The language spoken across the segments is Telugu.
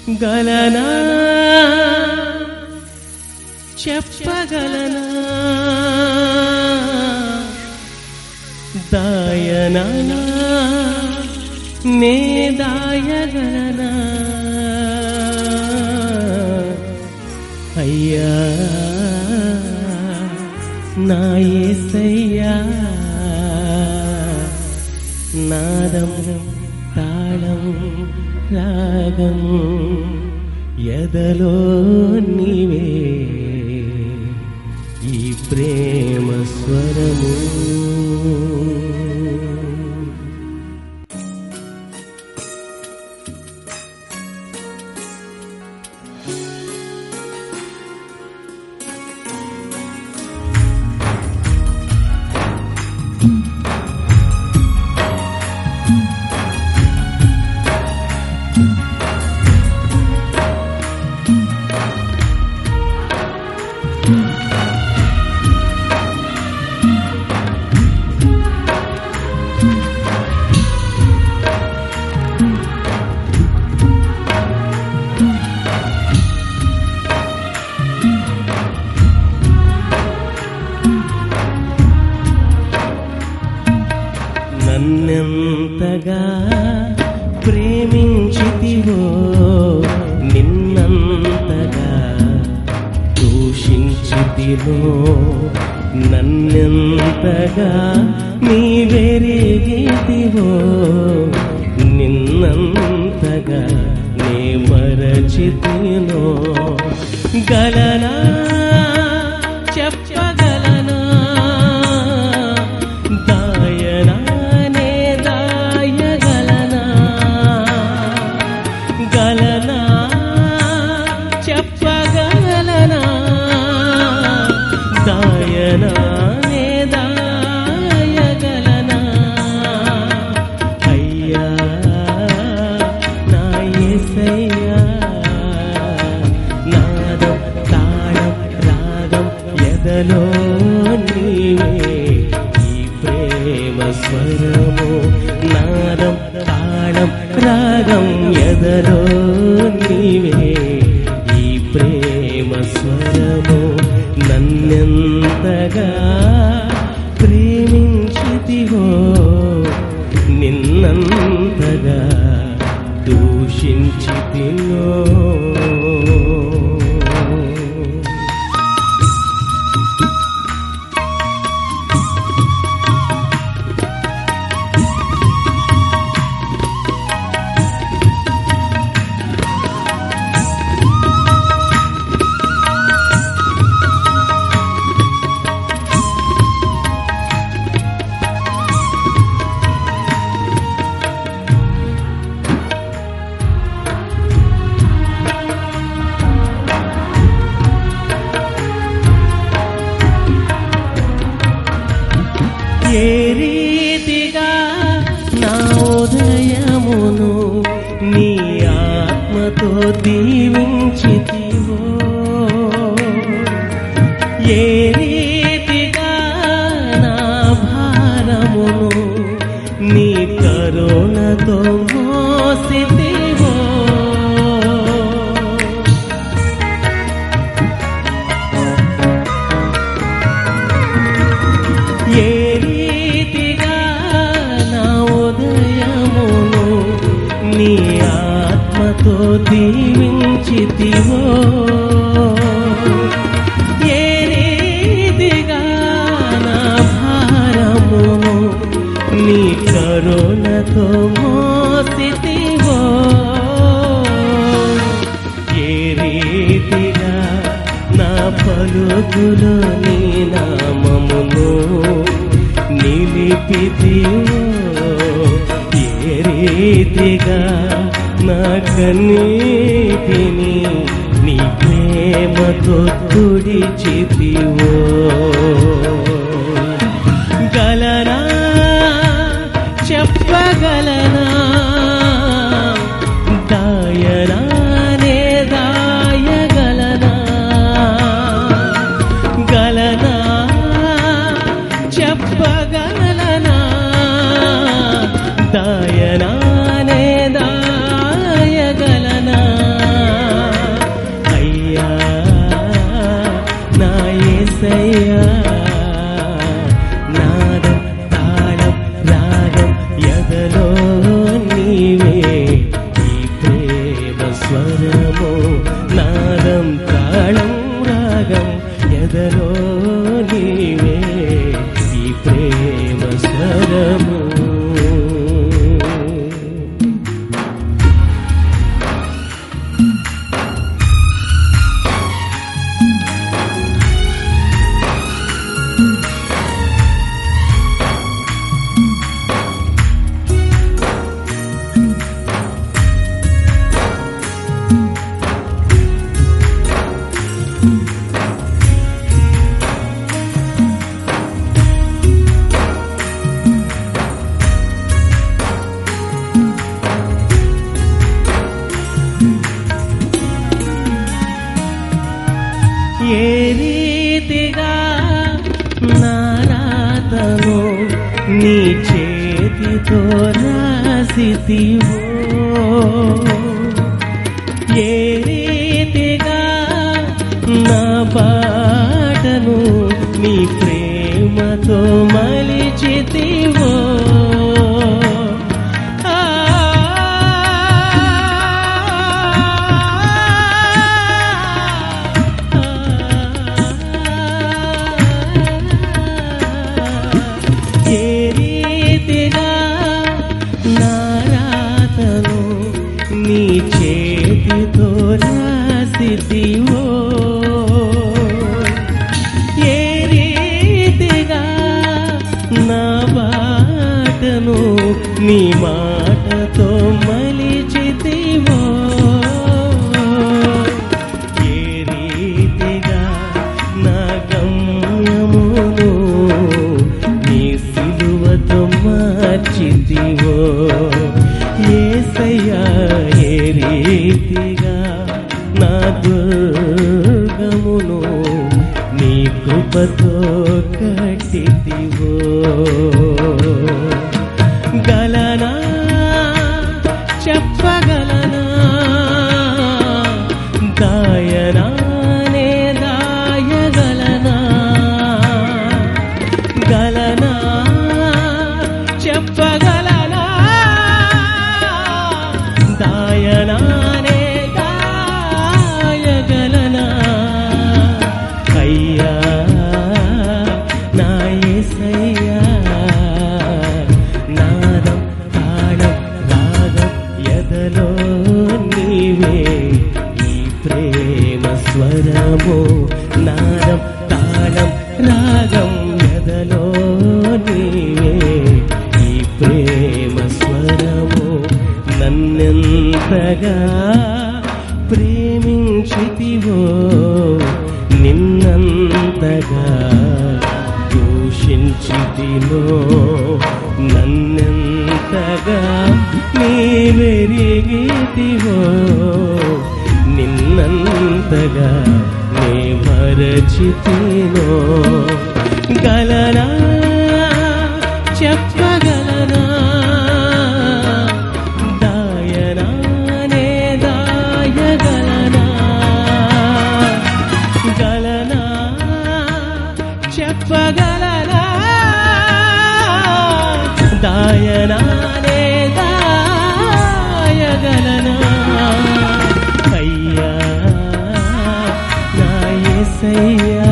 గలనా చెప్పగలనా దాయనా నే దాయగలనా అయ్యా నా యేసయ్యా నాదం తాళం రాగం ఎదలో నీవే ఈ ప్రేమ స్వరము నన్నెంతగా ప్రేమించితివో నిన్నంతగా దూషించితివో నన్నెంతగా నీవెరిగితివో నిన్నంతగా నే మరచితినో గలనా చెప్పగలనా దాయనా నే దాయగలనా గలనా చెప్పగలనా దాయనా నే దాయగలనా అయ్యా నా యేసయ్యా నాదం తాళం రాగం ఎదలో నీవే ఈ ప్రేమ స్వరము నాదం తాళం రాగం ఎదలో నీవే ఈ ప్రేమ స్వరము నన్నెంతగా ప్రేమించితివో నిన్నంతగా దూషించితినో ఏ రీతిగా నా ఉదయమును నీ ఆత్మతో దీవించితివో ఏ రీతిగా నా భారమును నీ కరుణతో మోసితివో ఏ రీతిగా నా ఉదయమును నీ ఆత్మతో దీవించితివో ఏ రీతిగా నా భారమును నీ కరుణతో మోసితివో ఏ రీతిగా నా పలుకులో నీ నామమును నిలిపితివో ఏ రీతిగా నా కన్నీటిని నీ ప్రేమతో తుడిచితివో గలనా చెప్పగలనా దాయనా నే దాయగలనా గలనా చెప్పగలనా దాయనా నే దాయగలనా స్వరము నాదం తాళం రాగం ఎదలో నీవే ఈ ప్రేమ స్వరము ఏ రీతిగా నారాతను నీ చేతితో రాసితివో ఏ రీతిగా నా బాటను నీ ప్రేమతో మలిచితివో ఏ రీతిగా నారాతను నీ చేతితో రాసితివో ఏ రీతిగా నా బాటను నీ మాటతో మలిచితివో ఏ రీతిగా నా గమ్యమును నీ సిలువతో మార్చితివో ఏసయ్యా ఏ రీతిగా నా దుర్గమును నీ కృపతో కట్టితివో గలనా చెప్పగలనా దాయనానే దాయగలనా గలనా చెప్పగలనా దాయనానే దాయగలనా అయ్యా నా యేసయ్యా నాదం తాళం రాగం ఎదలో నీవే ఈ ప్రేమ స్వరము నాదం తాళం రాగం ఎదలో నీవే ఈ ప్రేమ స్వరము నన్నెంతగా ప్రేమించితివో నిన్నంతగా దూషించితినో నన్నెంతగా నీవెరిగితివో నిన్నంతగా నే మరచితినో గలనా చెప్పగలనా దాయనానే దాయగలనా గలనా చెప్పగలనా దాయనానే దాయగలనా అయ్యా నా యేసయ్యా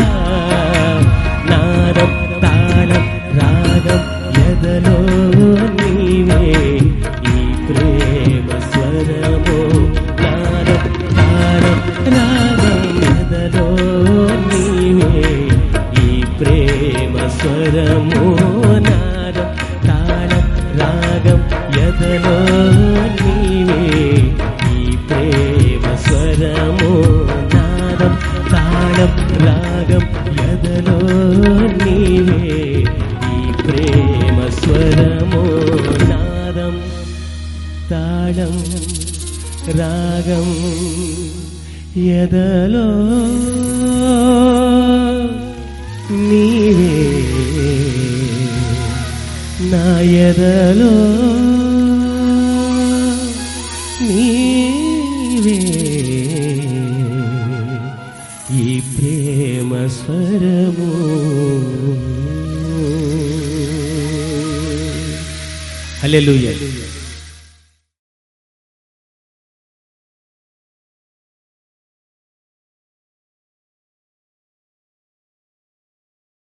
నాదం తాళం రాగం ఎదలో నీవే ఈ ప్రేమ స్వరము నాదం తాళం రాగం ఎదలో నీవే ఈ ప్రేమ స్వరము నాదం తాళం రాగం ఎదలో నీవే ఈ ప్రేమ స్వరము నాదం తాళం రాగం ఎదలో నీవే ఈ ప్రేమ స్వరము నాదం తాళం రాగం ఎదలో నీవే నా ఎదలో నీవే ఈ ప్రేమ స్వరము హల్లెలూయా